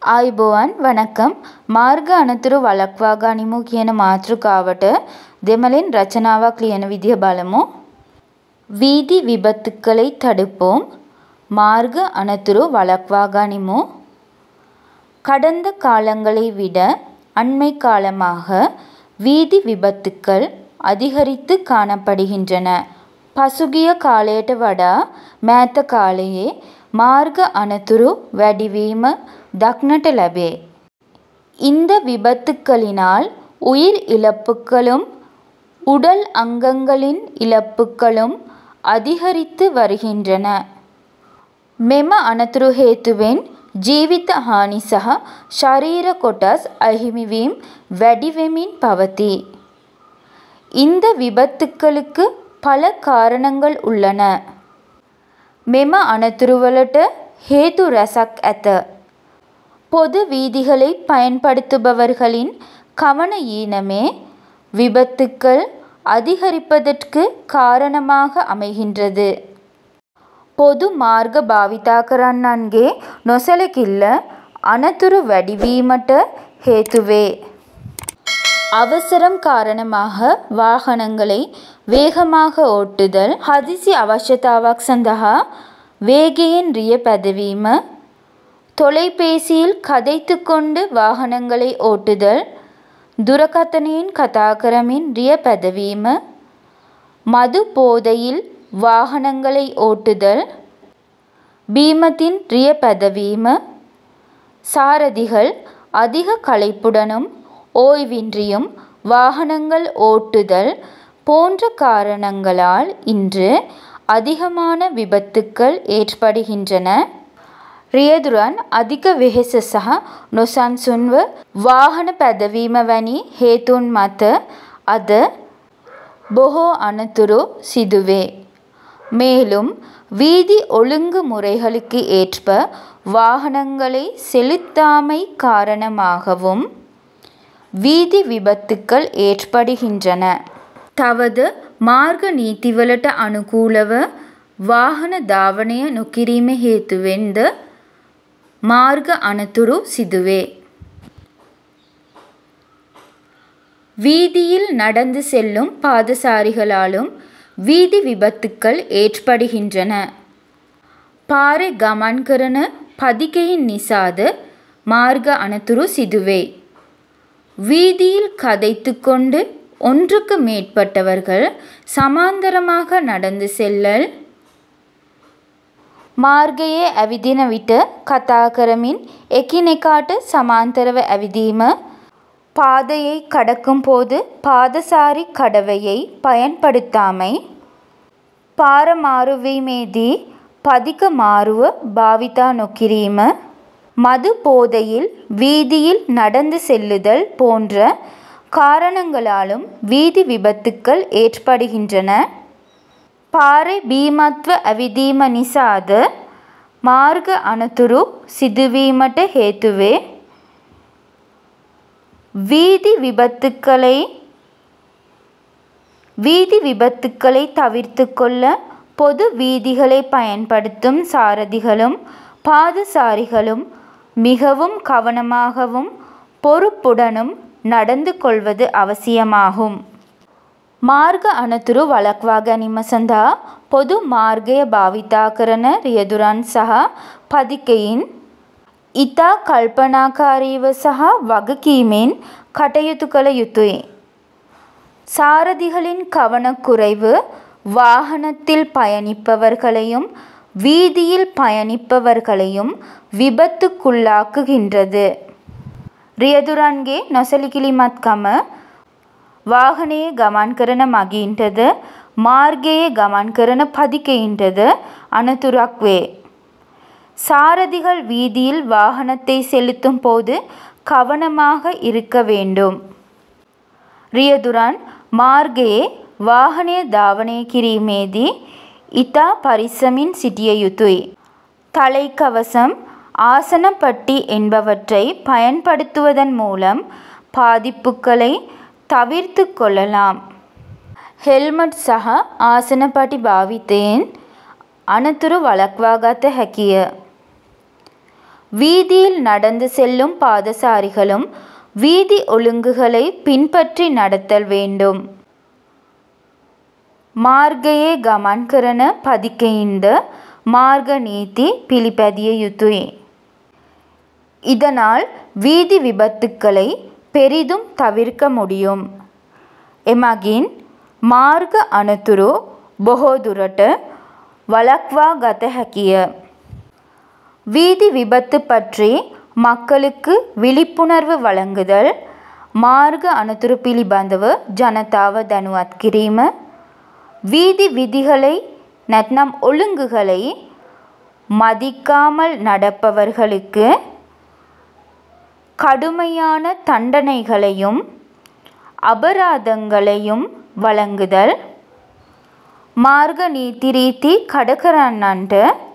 ආයුබෝවන් වණක්කම් මාර්ග අනතුරු වළක්වා ගනිමු කියන මාතෘකාවට දෙමළෙන් රචනාවක් ලියන විදිහ බලමු. வீதி விபத்துக்களை தடுப்போம் மார்க அனතුරු வளக்வா கனிமு கடந்த காலங்களை விட அண்மை காலமாக வீதி விபத்துக்கள் அதிகரித்து காணப்படுகின்றன. පසුගිය කාලයට වඩා මෑත කාලයේ මාර්ග අනතුරු වැඩිවීම දක්නට ලැබේ. இந்த விபத்துக்களினால் உயிர் இழப்புகளும் உடல் අංගங்களின் இழப்புகளும் அதிகரித்து வருகின்றன. මෙම අනතුරු හේතුවෙන් ජීවිත හානි සහ ශරීර කොටස් අහිමිවීම් වැඩි වෙමින් පවතී. இந்த விபத்துக்களுக்கு பல காரணங்கள் உள்ளன. මෙම අනතුරුවලට හේතු රැසක් ඇත. பொது வீதிகளை பயன்படுத்துபவர்களின் கவன ஈனமே விபத்துக்கள் அதிகரிப்பதற்கு காரணமாக அமைகின்றது. පොදු මාර්ග භාවිතා කරන්නන්ගේ නොසැලකිල්ල අනතුරු වැඩිවීමට හේතු වේ. அவசரம் காரணமாக வாகனங்களை வேகமாக ஓட்டுதல் හදිසි අවශ්‍යතාවක් සඳහා වේගයෙන් රිය පැදවීම தொலைபேசியில் கதைத்துக்கொண்டு வாகனங்களை ஓட்டுதல் දුරකථනයෙන් කතා කරමින් රිය පැදවීම මදු போதையில் வாகனங்களை ஓட்டுதல் பீமத்தின் රිය පැදවීම சாரதிகள் அதிக களைப்புடனும் ஓய்வின்றியும் வாகனங்கள் ஓட்டுதல் போன்ற காரணங்களால் இன்று அதிகமான விபத்துக்கள் ஏற்படுகின்றன. රියදුරන් අධික වෙහෙස සහ නොසන්සුන්ව වාහන පැදවීම වැනි හේතුන් මත අද බොහෝ අනතුරු සිදුවේ. மேலும் வீதி ஒழுங்குமுறைகளுக்கு ஏற்ப வாகனங்களை செலுத்தாமை காரணமாகவும் වීදි විපත්තුக்கள் ஏற்படுகின்றன. තවද මාර්ග නීතිවලට අනුකූලව වාහන ධාවනය නොකිරීම හේතුවෙන් ද මාර්ග අනතුරු සිදුවේ. வீதியில் நடந்து செல்லும் பாதசாரிகளாலும் வீதி විපත්තුக்கள் ஏற்படுகின்றன. පාරේ ගමන් කරන පදිකයින් නිසාද මාර්ග අනතුරු සිදුවේ. வீதியில் கதைத்துக்கொண்டு ஒன்றுக்கு மேற்பட்டவர்கள் සමාන්තරமாக நடந்து செல்லல் මාර්ගයේ ඇවිදින විට කතා කරමින් එකිනෙකාට සමාන්තරව ඇවිදීම பாதையை கடக்கும் போது பாதசாரி கடவையை பயன்படுத்தாமை පාර මාරුවීමේදී පදික මාරුව භාවිතා නොකිරීම மது போதையில் வீதியில் நடந்து செல்லுதல் போன்ற காரணங்களாலும் வீதி விபத்துக்கள் ஏற்படுகின்றன. පාරේ බීමත්ව ඇවිදීම නිසාද මාර්ග අනතුරු සිදුවීමට හේතු වේ. வீதி விபத்துக்களை வீதி விபத்துக்களை தவிர்த்துக் கொள்ள பொது வீதிகளை பயன்படுத்தும் சாரதிகளும் பாதசாரிகளும் மிகவும் கவனமாகவும் பொறுப்புடனும் நடந்து கொள்வது අවසියමාහුම්. මාර්ග අනතුරු වළක්වා ගැනීම සඳහා පොදු මාර්ගය භාවිතා කරන රියදුරන් සහ පදිකයින් ඉතා කල්පනාකාරීව සහ වගකීමෙන් කටයුතු කළ යුතුයි. சாரதிகளின் கவனக்குறைவு வாகனத்தில் பயணிப்பவர்களையும் வீதியில் பயணிப்பவர்களையும் විපත්තුக்குள்ளாக்குகின்றது. රියදුරන්ගේ නොසැලකිලිමත්කම වාහනයේ ගමන් කරන මගීන්ටද මාර්ගයේ ගමන් කරන පදිකයින්ටද අනතුරක් වේ. சாரதிகள் வீதியில் வாகனத்தை செலுத்தும் போது கவனமாக இருக்க வேண்டும். රියදුරන් මාර්ගයේ වාහනය ධාවනය කිරීමේදී ඉතා පරිස්සමින් සිටිය යුතුයි. தலைக்கவசம் ஆசனப்பட்டி என்பவற்றை பயன்படுத்துவதன் மூலம் பாதிப்புகளை තවිර්තු කොළලාම්. හෙල්මට් සහ ආසනපටි භාවිතයෙන් අනතුරු වළක්වා ගත හැකිය. வீதியில் நடந்து செல்லும் பாதசாரிகளும் வீதி ஒழுங்குகளை பின்பற்றி நடத்தல் வேண்டும் මාර්ගයේ ගමන් කරන පදිකයින්ද මාර්ග නීති පිළිපැදිය යුතුයි. இதனால் வீதி விபத்துக்களை பெரிதும் தவிர்க்க முடியும். එමගින් මාර්ග අනතුරු බොහෝ දුරට වළක්වා ගත හැකිය. வீதி விபத்து பற்றி மக்களுக்கு விழிப்புணர்வு வழங்குதல் මාර්ග අනතුරු පිළිබඳව ජනතාව දැනුවත් කිරීම வீதி விதிகளை නැත්නම් ஒழுங்குகளை மதிக்காமல் நடப்பவர்களுக்கு கடுமையான தண்டனைகளையும் අබරාධங்களையும் වළංගුදල් මාර්ග නීති රීති කඩ කරන්නන්ට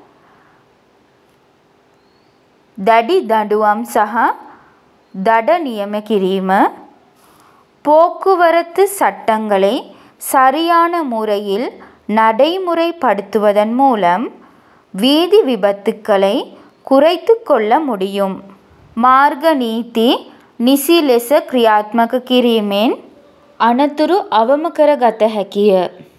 දැඩි දඩුවම් සහ දඩ නියම කිරීම போக்குவரத்து சட்டங்களை சரியான முறையில் நடைமுறைப்படுத்துவதன் மூலம் வீதி விபத்துக்களை குறைத்து கொள்ள முடியும். මාර්ග නීති නිසි ලෙස ක්‍රියාත්මක කිරීමෙන් අනතුරු අවම කර ගත හැකිය.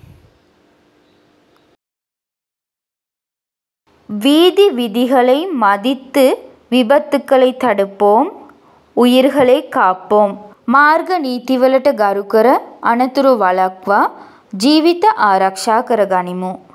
வீதி விதிகளை மதித்து විபத்துக்களை தடுப்போம் උயிர்களை කාප්පෝම්. මාර්ග නීතිවලට ගරු කර අනතුරු වළක්වා ජීවිත ආරක්ෂා කර ගනිමු.